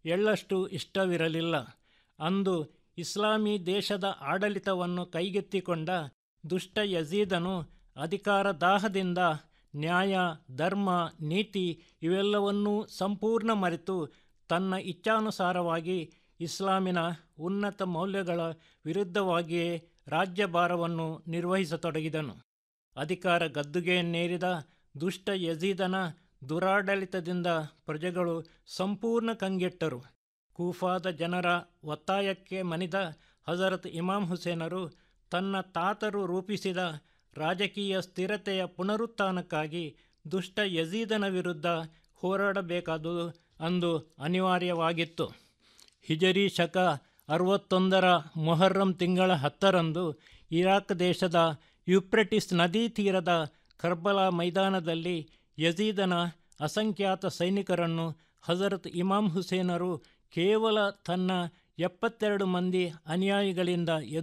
ಎಳ್ಳಷ್ಟು ಇಷ್ಟವಿರಲಿಲ್ಲ ಅಂದು ಇಸ್ಲಾಮೀ ದೇಶದ ಆಡಳಿತವನ್ನು ಕೈಗೆತ್ತಿಕೊಂಡ ದುಷ್ಟ ಯಜೀದನು ಅಧಿಕಾರ ದಾಹದಿಂದ ನ್ಯಾಯ ಧರ್ಮ ನೀತಿ ಇವೆಲ್ಲವನ್ನೂ ಸಂಪೂರ್ಣ ಮರೆತು ತನ್ನ ಇಚ್ಛಾನುಸಾರವಾಗಿ ಇಸ್ಲಾಮಿನ ಉನ್ನತ ಮೌಲ್ಯಗಳ ವಿರುದ್ಧವಾಗಿಯೇ ರಾಜ್ಯಭಾರವನ್ನು ನಿರ್ವಹಿಸತೊಡಗಿದನು ಅಧಿಕಾರ ಗದ್ದುಗೆಯನ್ನೇರಿದ ದುಷ್ಟ ಯಜೀದನ ದುರಾಡಳಿತದಿಂದ ಪ್ರಜೆಗಳು ಸಂಪೂರ್ಣ ಕಂಗೆಟ್ಟರು ಕೂಫಾದ ಜನರ ಒತ್ತಾಯಕ್ಕೆ ಮನಿದ ಹಜರತ್ ಇಮಾಮ್ ಹುಸೇನರು ತನ್ನ ತಾತರು ರೂಪಿಸಿದ ರಾಜಕೀಯ ಸ್ಥಿರತೆಯ ಪುನರುತ್ಥಾನಕ್ಕಾಗಿ ದುಷ್ಟ ಯಜೀದನ ವಿರುದ್ಧ ಹೋರಾಡಬೇಕಾದುದು ಅಂದು ಅನಿವಾರ್ಯವಾಗಿತ್ತು ಹಿಜರಿ ಶಕ ಅರವತ್ತೊಂದರ ಮೊಹರ್ರಂ ತಿಂಗಳ ಹತ್ತರಂದು ಇರಾಕ್ ದೇಶದ ಯುಪ್ರೆಟಿಸ್ ನದೀ ತೀರದ ಕರ್ಬಲಾ ಮೈದಾನದಲ್ಲಿ ಯಜೀದನ ಅಸಂಖ್ಯಾತ ಸೈನಿಕರನ್ನು ಹಜರತ್ ಇಮಾಮ್ ಹುಸೇನರು ಕೇವಲ ತನ್ನ ಎಪ್ಪತ್ತೆರಡು ಮಂದಿ ಅನುಯಾಯಿಗಳಿಂದ